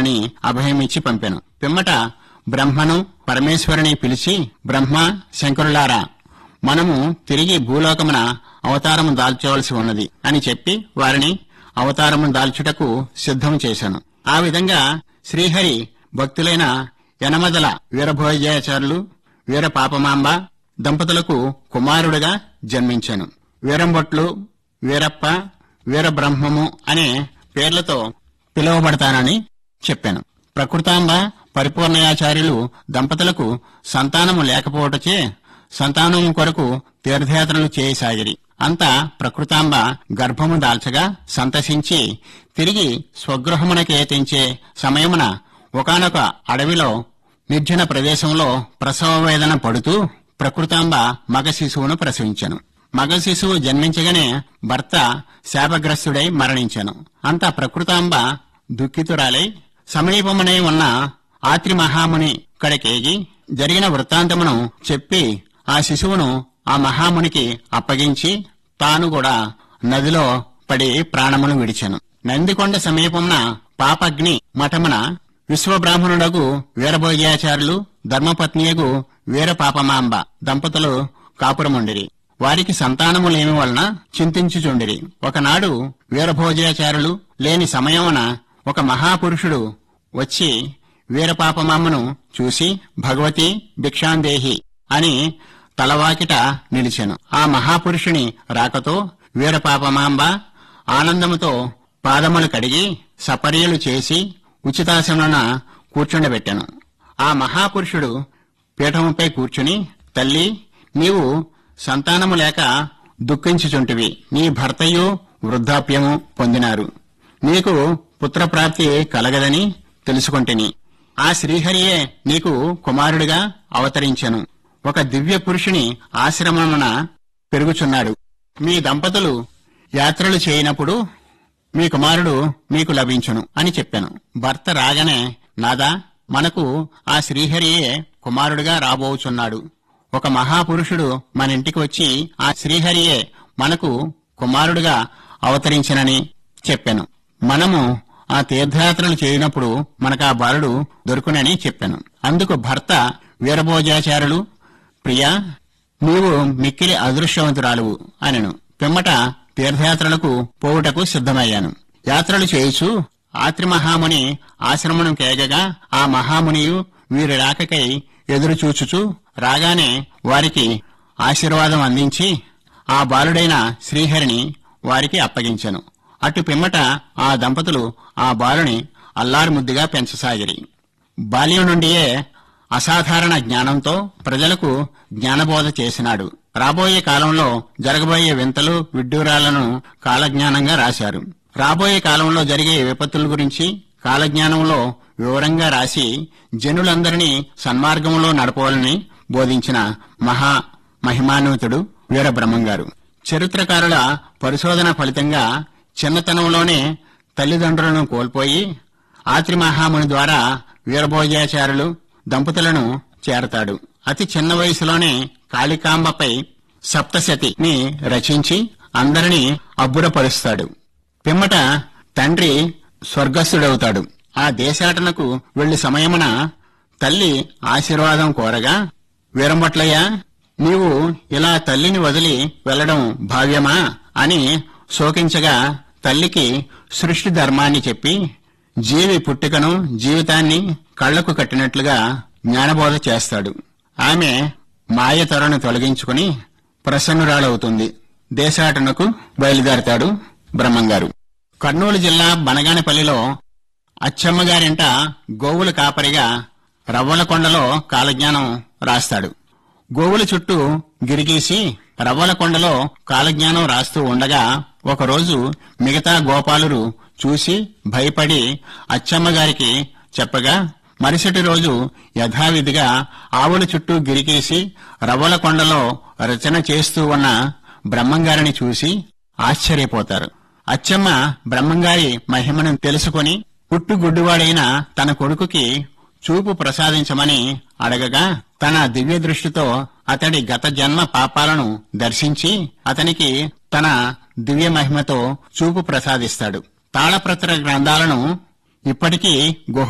రక్షిస్తానని అభయమిచ్చి పంపెను పిమ్మట బ్రహ్మను పరమేశ్వరుని పిలిచి బ్రహ్మ శంకరులారా మనము తిరిగి భూలోకమున అవతారము దాల్చవలసి ఉన్నది అని చెప్పి వారిని అవతారము దాల్చుటకు సిద్ధం చేశాను ఆ విధంగా శ్రీహరి భక్తులైన యనమదల వీరభోజాచారులు వీర పాపమాంబ దంపతులకు కుమారుడిగా జన్మించాను వీరంబొట్లు వీరప్ప వీరబ్రహ్మము అనే పేర్లతో పిలువబడతానని చెప్పాను ప్రకృతాంబ పరిపూర్ణయాచార్యులు దంపతులకు సంతానము లేకపోవటచే సంతానము కొరకు తీర్థయాత్రలు చేయసాగిరి అంతా ప్రకృతాంబ గర్భము దాల్చగా సంతసించి తిరిగి స్వగృహమునకే తెంచే సమయమున ఒకానొక అడవిలో నిర్జన ప్రదేశంలో ప్రసవ వేదన పడుతూ ప్రకృతాంబ మగ శిశువును ప్రసవించెను మగ శిశువు జన్మించగానే భర్త శాపగ్రస్తుడై మరణించెను అంత ప్రకృతాంబ దుఃఖితురాలై సమీపమునే ఉన్న ఆత్రి మహాముని కడకేగి జరిగిన వృత్తాంతమును చెప్పి ఆ శిశువును ఆ మహామునికి అప్పగించి తాను కూడా నదిలో పడి ప్రాణమును విడిచెను నందికొండ సమీపమున పాపగ్ని మఠమున విశ్వబ్రాహ్మణుడగు వీరభోగ్యాచారులు ధర్మపత్నియగు వీరపాపమాంబ దంపతులు కాపురముండిరి వారికి సంతానము లేని వలన చింతించుచుండిరి ఒకనాడు వీరభోజాచారులు లేని సమయమున ఒక మహాపురుషుడు వచ్చి వీరపాపమామ్మను చూసి భగవతి భిక్షాందేహి అని తలవాకిట నిలిచెను ఆ మహాపురుషుని రాకతో వీరపాపమాంబ ఆనందముతో పాదములు కడిగి సపర్యలు చేసి ఉచితాసనన కూర్చుండబెట్టెను ఆ మహాపురుషుడు పీఠముపై కూర్చుని తల్లి నీవు సంతానము లేక దుఃఖించుచుంటివి నీ భర్తయు వృద్ధాప్యము పొందినారు నీకు పుత్రప్రాప్తి కలగదని తెలుసుకొంటిని ఆ శ్రీహరియే నీకు కుమారుడిగా అవతరించెను ఒక దివ్య పురుషుని ఆశ్రమమున పెరుగుచున్నాడు మీ దంపతులు యాత్రలు చేయనప్పుడు మీ కుమారుడు మీకు లభించును అని చెప్పాను భర్త రాగానే నాదా మనకు ఆ శ్రీహరియే కుమారుడిగా రాబోచున్నాడు ఒక మహాపురుషుడు మన ఇంటికి వచ్చి ఆ శ్రీహరియే మనకు కుమారుడిగా అవతరించనని చెప్పాను మనము ఆ తీర్థయాత్రలు చేయనప్పుడు మనకు ఆ బాలుడు దొరుకునని చెప్పాను అందుకు భర్త వీరభోజాచారులు ప్రియా నీవు మిక్కిలి అదృష్టవంతురాలువు అనెను పిమ్మట తీర్థయాత్రలకు పోవుటకు సిద్ధమయ్యాను యాత్రలు చేయుచు ఆత్రి మహాముని ఆశ్రమణం కేగగా ఆ మహామునియు వీరి రాకకై ఎదురు చూచుచు రాగానే వారికి ఆశీర్వాదం అందించి ఆ బాలుడైన శ్రీహరిని వారికి అప్పగించెను అటు పిమ్మట ఆ దంపతులు ఆ బాలుని అల్లారుముద్దుగా పెంచసాగిరి బాల్యం నుండియే అసాధారణ జ్ఞానంతో ప్రజలకు జ్ఞానబోధ చేసినాడు రాబోయే కాలంలో జరగబోయే వింతలు విడ్డూరాలను కాలజ్ఞానంగా రాశారు రాబోయే కాలంలో జరిగే విపత్తుల గురించి కాలజ్ఞానంలో వివరంగా రాసి జనులందరినీ సన్మార్గంలో నడపవాలని బోధించిన మహా మహిమాన్వితుడు వీరబ్రహ్మం గారు చరిత్రకారుల పరిశోధన ఫలితంగా చిన్నతనంలోనే తల్లిదండ్రులను కోల్పోయి ఆత్రి మహాముని ద్వారా వీరభోజాచారులు దంపతులను చేరతాడు అతి చిన్న వయసులోనే కాళికాంబపై సప్తశతిని రచించి అందరినీ అబ్బురపరుస్తాడు పిమ్మట తండ్రి స్వర్గస్థుడవుతాడు ఆ దేశాటనకు వెళ్లి సమయమున తల్లి ఆశీర్వాదం కోరగా వీరంబట్లయ్య నీవు ఇలా తల్లిని వదిలి వెళ్లడం భావ్యమా అని శోకించగా తల్లికి సృష్టి ధర్మాన్ని చెప్పి జీవి పుట్టుకను జీవితాన్ని కళ్లకు కట్టినట్లుగా జ్ఞానబోధ చేస్తాడు ఆమె మాయతొరను తొలగించుకుని ప్రసన్నురాలవుతుంది దేశాటనకు బయలుదేరతాడు బ్రహ్మంగారు కర్నూలు జిల్లా బనగానపల్లిలో అచ్చమ్మగారింట గోవుల కాపరిగా రవ్వలకొండలో కాలజ్ఞానం రాస్తాడు గోవుల చుట్టూ గిరిగీసి రవ్వలకొండలో కాలజ్ఞానం రాస్తూ ఉండగా ఒకరోజు మిగతా గోపాలురు చూసి భయపడి అచ్చమ్మగారికి చెప్పగా మరుసటి రోజు యథావిధిగా ఆవుల చుట్టూ గిరికేసి రవ్వలకొండలో రచన చేస్తూ ఉన్న బ్రహ్మంగారిని చూసి ఆశ్చర్యపోతారు అచ్చమ్మ బ్రహ్మంగారి మహిమను తెలుసుకొని పుట్టుగుడ్డువాడైన తన కొడుకుకి చూపు ప్రసాదించమని అడగగా తన దివ్య దృష్టితో అతడి గత జన్మ పాపాలను దర్శించి అతనికి తన దివ్య మహిమతో చూపు ప్రసాదిస్తాడు తాళప్రత్ర గ్రంథాలను ఇప్పటికీ గుహ